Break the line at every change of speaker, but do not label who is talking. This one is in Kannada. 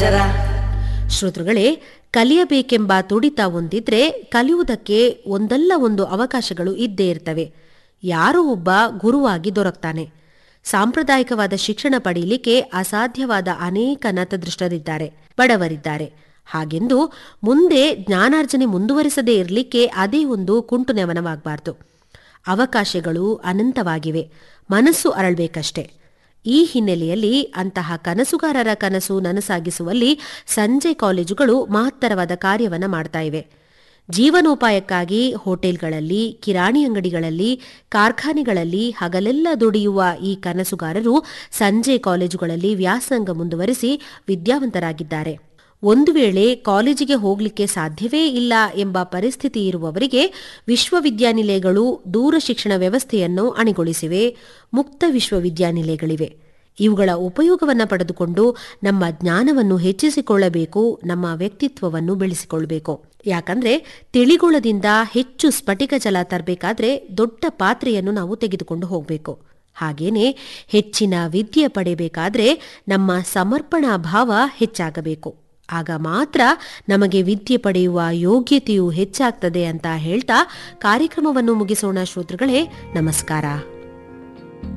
ಅಕ್ಷರ
ಶ್ರೋತೃಗಳೇ ಕಲಿಯಬೇಕೆಂಬ ತುಡಿತ ಹೊಂದಿದ್ರೆ ಕಲಿಯುವುದಕ್ಕೆ ಒಂದಲ್ಲ ಒಂದು ಅವಕಾಶಗಳು ಇದ್ದೇ ಇರ್ತವೆ ಯಾರೋ ಒಬ್ಬ ಗುರುವಾಗಿ ದೊರಕ್ತಾನೆ ಸಾಂಪ್ರದಾಯಿಕವಾದ ಶಿಕ್ಷಣ ಪಡೆಯಲಿಕ್ಕೆ ಅಸಾಧ್ಯವಾದ ಅನೇಕ ನತದೃಷ್ಟರಿದ್ದಾರೆ ಬಡವರಿದ್ದಾರೆ ಹಾಗೆಂದು ಮುಂದೆ ಜ್ಞಾನಾರ್ಜನೆ ಮುಂದುವರಿಸದೇ ಇರಲಿಕ್ಕೆ ಅದೇ ಒಂದು ಕುಂಟುನೆವನವಾಗಬಾರ್ದು ಅವಕಾಶಗಳು ಅನಂತವಾಗಿವೆ ಮನಸ್ಸು ಅರಳ್ಬೇಕಷ್ಟೆ ಈ ಹಿನ್ನೆಲೆಯಲ್ಲಿ ಅಂತಹ ಕನಸುಗಾರರ ಕನಸು ನನಸಾಗಿಸುವಲ್ಲಿ ಸಂಜೆ ಕಾಲೇಜುಗಳು ಮಹತ್ತರವಾದ ಕಾರ್ಯವನ್ನ ಮಾಡ್ತಾ ಇವೆ ಜೀವನೋಪಾಯಕ್ಕಾಗಿ ಹೋಟೆಲ್ಗಳಲ್ಲಿ ಕಿರಾಣಿ ಅಂಗಡಿಗಳಲ್ಲಿ ಕಾರ್ಖಾನೆಗಳಲ್ಲಿ ಹಗಲೆಲ್ಲ ದುಡಿಯುವ ಈ ಕನಸುಗಾರರು ಸಂಜೆ ಕಾಲೇಜುಗಳಲ್ಲಿ ವ್ಯಾಸಂಗ ಮುಂದುವರಿಸಿ ವಿದ್ಯಾವಂತರಾಗಿದ್ದಾರೆ ಒಂದು ವೇಳೆ ಕಾಲೇಜಿಗೆ ಹೋಗಲಿಕ್ಕೆ ಸಾಧ್ಯವೇ ಇಲ್ಲ ಎಂಬ ಪರಿಸ್ಥಿತಿ ಇರುವವರಿಗೆ ವಿಶ್ವವಿದ್ಯಾನಿಲಯಗಳು ದೂರ ಶಿಕ್ಷಣ ವ್ಯವಸ್ಥೆಯನ್ನು ಅಣಿಗೊಳಿಸಿವೆ ಮುಕ್ತ ವಿಶ್ವವಿದ್ಯಾನಿಲಯಗಳಿವೆ ಇವುಗಳ ಉಪಯೋಗವನ್ನು ಪಡೆದುಕೊಂಡು ನಮ್ಮ ಜ್ಞಾನವನ್ನು ಹೆಚ್ಚಿಸಿಕೊಳ್ಳಬೇಕು ನಮ್ಮ ವ್ಯಕ್ತಿತ್ವವನ್ನು ಬೆಳೆಸಿಕೊಳ್ಳಬೇಕು ಯಾಕಂದ್ರೆ ತಿಳಿಗುಳದಿಂದ ಹೆಚ್ಚು ಸ್ಫಟಿಕ ಜಲ ತರಬೇಕಾದ್ರೆ ದೊಡ್ಡ ಪಾತ್ರೆಯನ್ನು ನಾವು ತೆಗೆದುಕೊಂಡು ಹೋಗಬೇಕು ಹಾಗೇನೆ ಹೆಚ್ಚಿನ ವಿದ್ಯೆ ಪಡೆಯಬೇಕಾದ್ರೆ ನಮ್ಮ ಸಮರ್ಪಣಾ ಭಾವ ಹೆಚ್ಚಾಗಬೇಕು ಆಗ ಮಾತ್ರ ನಮಗೆ ವಿದ್ಯೆ ಪಡೆಯುವ ಯೋಗ್ಯತೆಯು ಹೆಚ್ಚಾಗ್ತದೆ ಅಂತ ಹೇಳ್ತಾ ಕಾರ್ಯಕ್ರಮವನ್ನು ಮುಗಿಸೋಣ ಶ್ರೋತೃಗಳೇ ನಮಸ್ಕಾರ